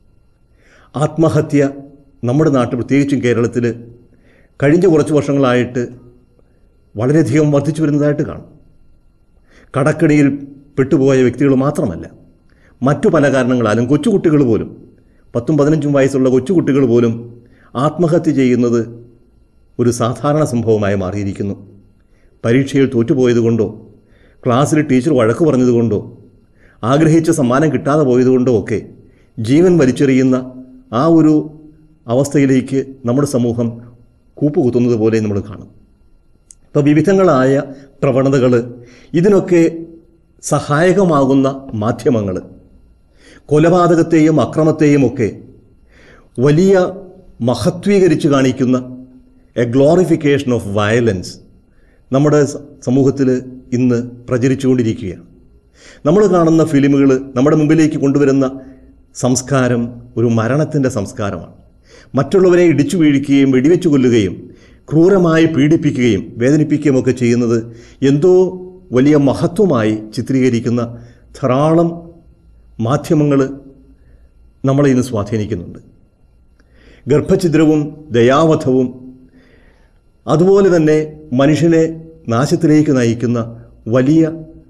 ആത്മഹത്യ നമ്മുടെ നാട്ടിൽ പ്രത്യേകിച്ചും കേരളത്തിൽ കഴിഞ്ഞ കുറച്ച് വർഷങ്ങളായിട്ട് വളരെയധികം വർദ്ധിച്ചു വരുന്നതായിട്ട് കാണും കടക്കണിയിൽ പെട്ടുപോയ വ്യക്തികൾ മാത്രമല്ല മറ്റു പല കാരണങ്ങളാലും കൊച്ചുകുട്ടികൾ പോലും പത്തും പതിനഞ്ചും വയസ്സുള്ള കൊച്ചുകുട്ടികൾ പോലും ആത്മഹത്യ ചെയ്യുന്നത് ഒരു സാധാരണ സംഭവമായി മാറിയിരിക്കുന്നു പരീക്ഷയിൽ തോറ്റുപോയതുകൊണ്ടോ ക്ലാസ്സിൽ ടീച്ചർ വഴക്ക് പറഞ്ഞതുകൊണ്ടോ ആഗ്രഹിച്ച സമ്മാനം കിട്ടാതെ പോയതുകൊണ്ടോ ഒക്കെ ജീവൻ വലിച്ചെറിയുന്ന ആ ഒരു അവസ്ഥയിലേക്ക് നമ്മുടെ സമൂഹം കൂപ്പുകുത്തുന്നത് പോലെ നമ്മൾ കാണും ഇപ്പോൾ വിവിധങ്ങളായ പ്രവണതകൾ ഇതിനൊക്കെ സഹായകമാകുന്ന മാധ്യമങ്ങൾ കൊലപാതകത്തെയും അക്രമത്തെയും ഒക്കെ വലിയ മഹത്വീകരിച്ച് കാണിക്കുന്ന എ ഗ്ലോറിഫിക്കേഷൻ ഓഫ് വയലൻസ് നമ്മുടെ സ- സമൂഹത്തിൽ ഇന്ന് പ്രചരിച്ചുകൊണ്ടിരിക്കുകയാണ് നമ്മൾ കാണുന്ന ഫിലിമുകൾ നമ്മുടെ മുമ്പിലേക്ക് കൊണ്ടുവരുന്ന സംസ്കാരം ഒരു മരണത്തിൻ്റെ സംസ്കാരമാണ് മറ്റുള്ളവരെ ഇടിച്ചു വീഴിക്കുകയും വെടിവെച്ച് കൊല്ലുകയും ക്രൂരമായി പീഡിപ്പിക്കുകയും വേദനിപ്പിക്കുകയും ഒക്കെ ചെയ്യുന്നത് എന്തോ വലിയ മഹത്വമായി ചിത്രീകരിക്കുന്ന ധാരാളം മാധ്യമങ്ങൾ നമ്മളെ ഇന്ന് സ്വാധീനിക്കുന്നുണ്ട് ഗർഭഛിദ്രവും ദയാവധവും അതുപോലെ തന്നെ മനുഷ്യനെ നാശത്തിലേക്ക് നയിക്കുന്ന വലിയ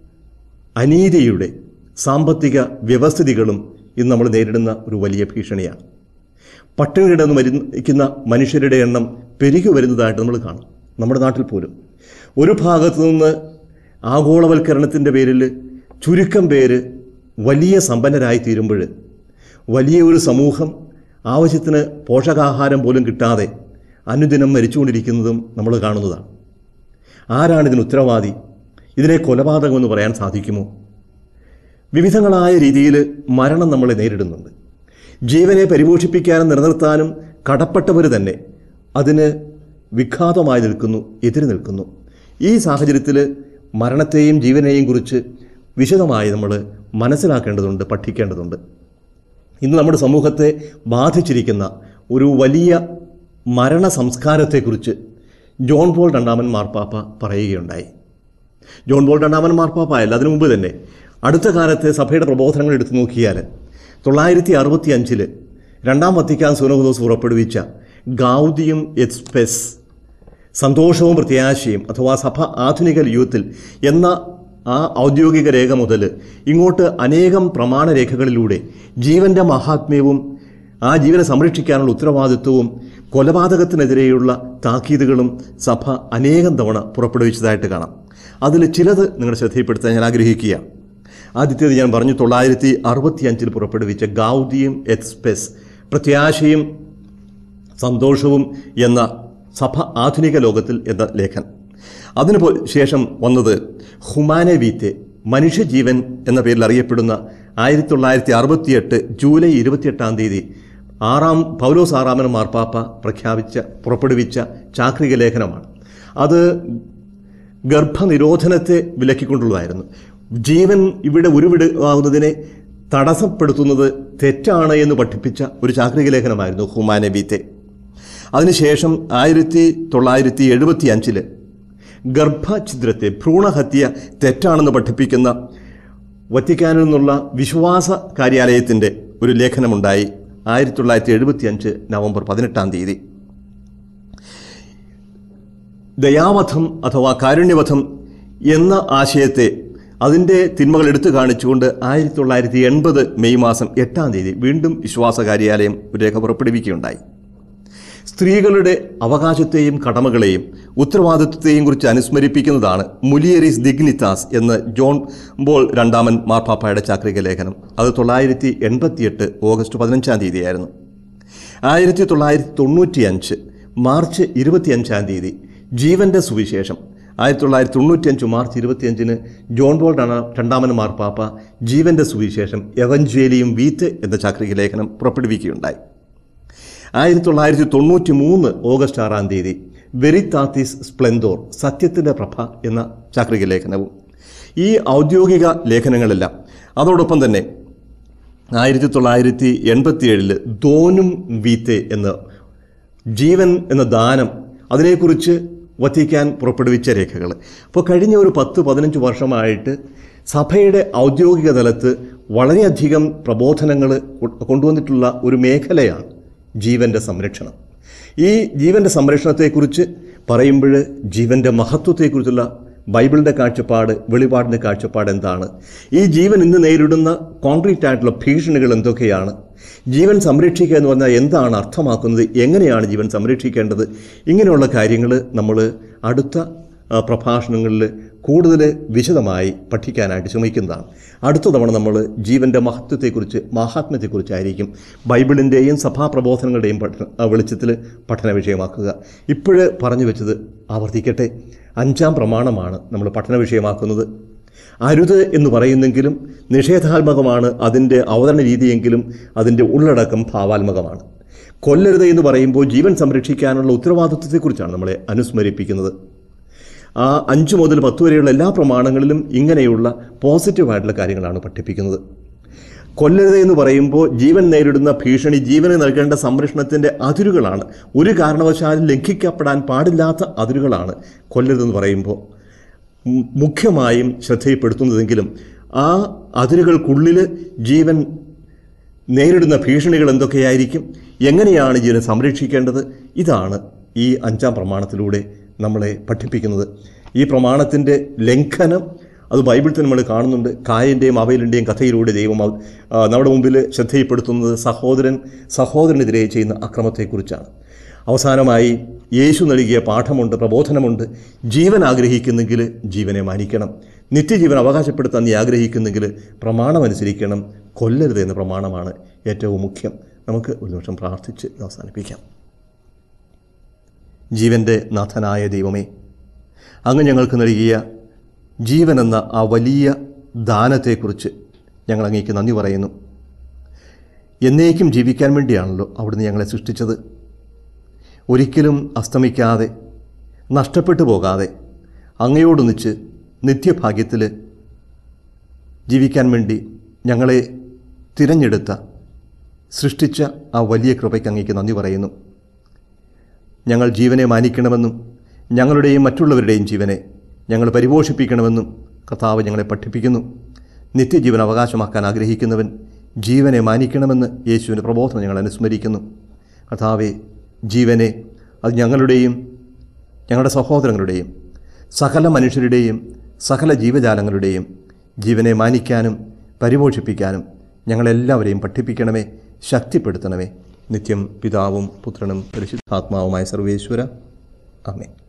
അനീതിയുടെ സാമ്പത്തിക വ്യവസ്ഥിതികളും ഇന്ന് നമ്മൾ നേരിടുന്ന ഒരു വലിയ ഭീഷണിയാണ് പട്ടിണി കിടന്ന് മരിക്കുന്ന മനുഷ്യരുടെ എണ്ണം പെരുകി വരുന്നതായിട്ട് നമ്മൾ കാണും നമ്മുടെ നാട്ടിൽ പോലും ഒരു ഭാഗത്തു നിന്ന് ആഗോളവൽക്കരണത്തിൻ്റെ പേരിൽ ചുരുക്കം പേര് വലിയ സമ്പന്നരായി തീരുമ്പോൾ വലിയ ഒരു സമൂഹം ആവശ്യത്തിന് പോഷകാഹാരം പോലും കിട്ടാതെ അനുദിനം മരിച്ചുകൊണ്ടിരിക്കുന്നതും നമ്മൾ കാണുന്നതാണ് ആരാണ് ഇതിന് ഉത്തരവാദി ഇതിനെ കൊലപാതകമെന്ന് പറയാൻ സാധിക്കുമോ വിവിധങ്ങളായ രീതിയിൽ മരണം നമ്മളെ നേരിടുന്നുണ്ട് ജീവനെ പരിപോഷിപ്പിക്കാനും നിലനിർത്താനും കടപ്പെട്ടവർ തന്നെ അതിന് വിഘാതമായി നിൽക്കുന്നു എതിര് നിൽക്കുന്നു ഈ സാഹചര്യത്തിൽ മരണത്തെയും ജീവനെയും കുറിച്ച് വിശദമായി നമ്മൾ മനസ്സിലാക്കേണ്ടതുണ്ട് പഠിക്കേണ്ടതുണ്ട് ഇന്ന് നമ്മുടെ സമൂഹത്തെ ബാധിച്ചിരിക്കുന്ന ഒരു വലിയ മരണ സംസ്കാരത്തെക്കുറിച്ച് ജോൺ പോൾ രണ്ടാമൻ മാർപ്പാപ്പ പറയുകയുണ്ടായി ജോൺ പോൾ രണ്ടാമൻ മാർപ്പാപ്പ അല്ല അതിനു മുമ്പ് തന്നെ അടുത്ത കാലത്തെ സഭയുടെ പ്രബോധനങ്ങൾ എടുത്തു നോക്കിയാൽ തൊള്ളായിരത്തി അറുപത്തി അഞ്ചില് രണ്ടാം വത്തിക്കാൻ സുനഹദോസ് പുറപ്പെടുവിച്ച ഗൗദിയും എക്സ്പെസ് സന്തോഷവും പ്രത്യാശയും അഥവാ സഭ ആധുനിക യുഗത്തിൽ എന്ന ആ ഔദ്യോഗിക രേഖ മുതൽ ഇങ്ങോട്ട് അനേകം പ്രമാണരേഖകളിലൂടെ ജീവന്റെ മഹാത്മ്യവും ആ ജീവനെ സംരക്ഷിക്കാനുള്ള ഉത്തരവാദിത്വവും കൊലപാതകത്തിനെതിരെയുള്ള താക്കീതുകളും സഭ അനേകം തവണ പുറപ്പെടുവിച്ചതായിട്ട് കാണാം അതിൽ ചിലത് നിങ്ങളുടെ ശ്രദ്ധയിൽപ്പെടുത്താൻ ഞാൻ ആഗ്രഹിക്കുകയാണ് ആദ്യത്തേത് ഞാൻ പറഞ്ഞു തൊള്ളായിരത്തി അറുപത്തി അഞ്ചിൽ പുറപ്പെടുവിച്ച ഗൗദിയും എക്സ്പെസ് പ്രത്യാശയും സന്തോഷവും എന്ന സഭ ആധുനിക ലോകത്തിൽ എന്ന ലേഖനം അതിനു പോ- ശേഷം വന്നത് ഹുമാനെ വീത്തെ മനുഷ്യജീവൻ എന്ന പേരിൽ അറിയപ്പെടുന്ന ആയിരത്തി തൊള്ളായിരത്തി അറുപത്തിയെട്ട് ജൂലൈ ഇരുപത്തിയെട്ടാം തീയതി ആറാം പൗലോസ് ആറാമൻ മാർപ്പാപ്പ പ്രഖ്യാപിച്ച പുറപ്പെടുവിച്ച ചാക്രിക ലേഖനമാണ് അത് ഗർഭനിരോധനത്തെ വിലക്കിക്കൊണ്ടുള്ളതായിരുന്നു ജീവൻ ഇവിടെ ഉരുവിടുന്നതിനെ തടസ്സപ്പെടുത്തുന്നത് തെറ്റാണ് എന്ന് പഠിപ്പിച്ച ഒരു ചാക്രിക ലേഖനമായിരുന്നു ഹുമാനെ ബീത്തെ അതിനുശേഷം ആയിരത്തി തൊള്ളായിരത്തി എഴുപത്തി അഞ്ചില് ഗർഭഛിദ്രത്തെ ഭ്രൂണഹത്യ തെറ്റാണെന്ന് പഠിപ്പിക്കുന്ന വത്തിക്കാനിൽ നിന്നുള്ള വിശ്വാസ കാര്യാലയത്തിൻ്റെ ഒരു ലേഖനമുണ്ടായി ആയിരത്തി തൊള്ളായിരത്തി എഴുപത്തി അഞ്ച് നവംബർ പതിനെട്ടാം തീയതി ദയാവധം അഥവാ കാരുണ്യവധം എന്ന ആശയത്തെ അതിൻ്റെ തിന്മകൾ എടുത്തു കാണിച്ചുകൊണ്ട് ആയിരത്തി തൊള്ളായിരത്തി എൺപത് മെയ് മാസം എട്ടാം തീയതി വീണ്ടും വിശ്വാസ കാര്യാലയം ഒരു രേഖ പുറപ്പെടുവിക്കുകയുണ്ടായി സ്ത്രീകളുടെ അവകാശത്തെയും കടമകളെയും ഉത്തരവാദിത്വത്തെയും കുറിച്ച് അനുസ്മരിപ്പിക്കുന്നതാണ് മുലിയറിസ് ദിഗ്നിത്താസ് എന്ന് ജോൺ ബോൾ രണ്ടാമൻ മാർപ്പാപ്പയുടെ ചാക്രിക ലേഖനം അത് തൊള്ളായിരത്തി എൺപത്തിയെട്ട് ഓഗസ്റ്റ് പതിനഞ്ചാം തീയതിയായിരുന്നു ആയിരത്തി തൊള്ളായിരത്തി തൊണ്ണൂറ്റി അഞ്ച് മാർച്ച് ഇരുപത്തിയഞ്ചാം തീയതി ജീവന്റെ സുവിശേഷം ആയിരത്തി തൊള്ളായിരത്തി തൊണ്ണൂറ്റിയഞ്ച് മാർച്ച് ഇരുപത്തിയഞ്ചിന് ജോൺ ബോൾ രണ്ടാ- രണ്ടാമൻ മാർപ്പാപ്പ ജീവന്റെ സുവിശേഷം എവഞ്ചേലിയും വീറ്റ് എന്ന ചാക്രിക ലേഖനം പുറപ്പെടുവിക്കുകയുണ്ടായി ആയിരത്തി തൊള്ളായിരത്തി തൊണ്ണൂറ്റി മൂന്ന് ഓഗസ്റ്റ് ആറാം തീയതി വെരിത്താത്തിസ് സ്പ്ലെൻഡോർ സത്യത്തിൻ്റെ പ്രഭ എന്ന ചാക്രിക ലേഖനവും ഈ ഔദ്യോഗിക ലേഖനങ്ങളെല്ലാം അതോടൊപ്പം തന്നെ ആയിരത്തി തൊള്ളായിരത്തി എൺപത്തിയേഴില് ദോനും വീത്തെ എന്ന ജീവൻ എന്ന ദാനം അതിനെക്കുറിച്ച് വത്തിക്കാൻ പുറപ്പെടുവിച്ച രേഖകൾ അപ്പോൾ കഴിഞ്ഞ ഒരു പത്ത് പതിനഞ്ച് വർഷമായിട്ട് സഭയുടെ ഔദ്യോഗിക തലത്ത് വളരെയധികം പ്രബോധനങ്ങൾ കൊണ്ടുവന്നിട്ടുള്ള ഒരു മേഖലയാണ് ജീവൻ്റെ സംരക്ഷണം ഈ ജീവൻ്റെ സംരക്ഷണത്തെക്കുറിച്ച് പറയുമ്പോൾ ജീവൻ്റെ മഹത്വത്തെക്കുറിച്ചുള്ള ബൈബിളിൻ്റെ കാഴ്ചപ്പാട് വെളിപാടിൻ്റെ കാഴ്ചപ്പാട് എന്താണ് ഈ ജീവൻ ഇന്ന് നേരിടുന്ന കോൺക്രീറ്റ് ആയിട്ടുള്ള ഭീഷണികൾ എന്തൊക്കെയാണ് ജീവൻ സംരക്ഷിക്കുക എന്ന് പറഞ്ഞാൽ എന്താണ് അർത്ഥമാക്കുന്നത് എങ്ങനെയാണ് ജീവൻ സംരക്ഷിക്കേണ്ടത് ഇങ്ങനെയുള്ള കാര്യങ്ങൾ നമ്മൾ അടുത്ത ആ, പ്രഭാഷണങ്ങളിൽ കൂടുതൽ വിശദമായി പഠിക്കാനായിട്ട് ശ്രമിക്കുന്നതാണ് അടുത്ത തവണ നമ്മൾ ജീവൻ്റെ മഹത്വത്തെക്കുറിച്ച് മാഹാത്മ്യത്തെക്കുറിച്ചായിരിക്കും ബൈബിളിൻ്റെയും സഭാപ്രബോധനങ്ങളുടെയും പഠന ആ, വെളിച്ചത്തിൽ പഠന വിഷയമാക്കുക ഇപ്പോഴ് പറഞ്ഞു വെച്ചത് ആവർത്തിക്കട്ടെ അഞ്ചാം പ്രമാണമാണ് നമ്മൾ പഠന വിഷയമാക്കുന്നത് അരുത് എന്ന് പറയുന്നെങ്കിലും നിഷേധാത്മകമാണ് അതിൻ്റെ അവതരണ രീതിയെങ്കിലും അതിൻ്റെ ഉള്ളടക്കം ഭാവാത്മകമാണ് കൊല്ലരുത് എന്ന് പറയുമ്പോൾ ജീവൻ സംരക്ഷിക്കാനുള്ള ഉത്തരവാദിത്വത്തെക്കുറിച്ചാണ് നമ്മളെ അനുസ്മരിപ്പിക്കുന്നത് ആ അഞ്ച് മുതൽ പത്ത് വരെയുള്ള എല്ലാ പ്രമാണങ്ങളിലും ഇങ്ങനെയുള്ള പോസിറ്റീവായിട്ടുള്ള കാര്യങ്ങളാണ് പഠിപ്പിക്കുന്നത് കൊല്ലരുത് എന്ന് പറയുമ്പോൾ ജീവൻ നേരിടുന്ന ഭീഷണി ജീവന് നൽകേണ്ട സംരക്ഷണത്തിൻ്റെ അതിരുകളാണ് ഒരു കാരണവശാലും ലംഘിക്കപ്പെടാൻ പാടില്ലാത്ത അതിരുകളാണ് കൊല്ലരുതെന്ന് പറയുമ്പോൾ മു- മുഖ്യമായും ശ്രദ്ധയിൽപ്പെടുത്തുന്നതെങ്കിലും ആ അതിരുകൾക്കുള്ളിൽ ജീവൻ നേരിടുന്ന ഭീഷണികൾ എന്തൊക്കെയായിരിക്കും എങ്ങനെയാണ് ജീവനെ സംരക്ഷിക്കേണ്ടത് ഇതാണ് ഈ അഞ്ചാം പ്രമാണത്തിലൂടെ നമ്മളെ പഠിപ്പിക്കുന്നത് ഈ പ്രമാണത്തിൻ്റെ ലംഘനം അത് ബൈബിളിൽ നമ്മൾ കാണുന്നുണ്ട് കായൻ്റെയും അവയിലിൻ്റെയും കഥയിലൂടെ ദൈവം അവ- ആ, നമ്മുടെ മുമ്പിൽ ശ്രദ്ധയിൽപ്പെടുത്തുന്നത് സഹോദരൻ സഹോദരനെതിരെ ചെയ്യുന്ന അക്രമത്തെക്കുറിച്ചാണ് അവസാനമായി യേശു നൽകിയ പാഠമുണ്ട് പ്രബോധനമുണ്ട് ജീവൻ ആഗ്രഹിക്കുന്നെങ്കിൽ ജീവനെ മാനിക്കണം നിത്യജീവൻ അവകാശപ്പെടുത്താൻ നീ ആഗ്രഹിക്കുന്നെങ്കിൽ പ്രമാണമനുസരിക്കണം കൊല്ലരുത് എന്ന പ്രമാണമാണ് ഏറ്റവും മുഖ്യം നമുക്ക് ഒരു നിമിഷം പ്രാർത്ഥിച്ച് ഇത് അവസാനിപ്പിക്കാം ജീവൻ്റെ നാഥനായ ദൈവമേ അങ്ങ് ഞങ്ങൾക്ക് നൽകിയ ജീവൻ എന്ന ആ വലിയ ദാനത്തെക്കുറിച്ച് ഞങ്ങൾ അങ്ങേക്ക് നന്ദി പറയുന്നു എന്നേക്കും ജീവിക്കാൻ വേണ്ടിയാണല്ലോ അവിടുന്ന് ഞങ്ങളെ സൃഷ്ടിച്ചത് ഒരിക്കലും അസ്തമിക്കാതെ നഷ്ടപ്പെട്ടു പോകാതെ അങ്ങയോടൊന്നിച്ച് നിത്യഭാഗ്യത്തിൽ ജീവിക്കാൻ വേണ്ടി ഞങ്ങളെ തിരഞ്ഞെടുത്ത സൃഷ്ടിച്ച ആ വലിയ കൃപയ്ക്ക് അങ്ങേക്ക് നന്ദി പറയുന്നു ഞങ്ങൾ ജീവനെ മാനിക്കണമെന്നും ഞങ്ങളുടെയും മറ്റുള്ളവരുടെയും ജീവനെ ഞങ്ങൾ പരിപോഷിപ്പിക്കണമെന്നും കർത്താവ് ഞങ്ങളെ പഠിപ്പിക്കുന്നു നിത്യജീവൻ അവകാശമാക്കാൻ ആഗ്രഹിക്കുന്നവൻ ജീവനെ മാനിക്കണമെന്ന് യേശുവിൻ്റെ പ്രബോധനം ഞങ്ങൾ അനുസ്മരിക്കുന്നു കർത്താവെ ജീവനെ അത് ഞങ്ങളുടെയും ഞങ്ങളുടെ സഹോദരങ്ങളുടെയും സകല മനുഷ്യരുടെയും സകല ജീവജാലങ്ങളുടെയും ജീവനെ മാനിക്കാനും പരിപോഷിപ്പിക്കാനും ഞങ്ങളെല്ലാവരെയും പഠിപ്പിക്കണമേ ശക്തിപ്പെടുത്തണമേ നിത്യം പിതാവും പുത്രനും പരിശുദ്ധാത്മാവുമായ സർവേശ്വര അമേ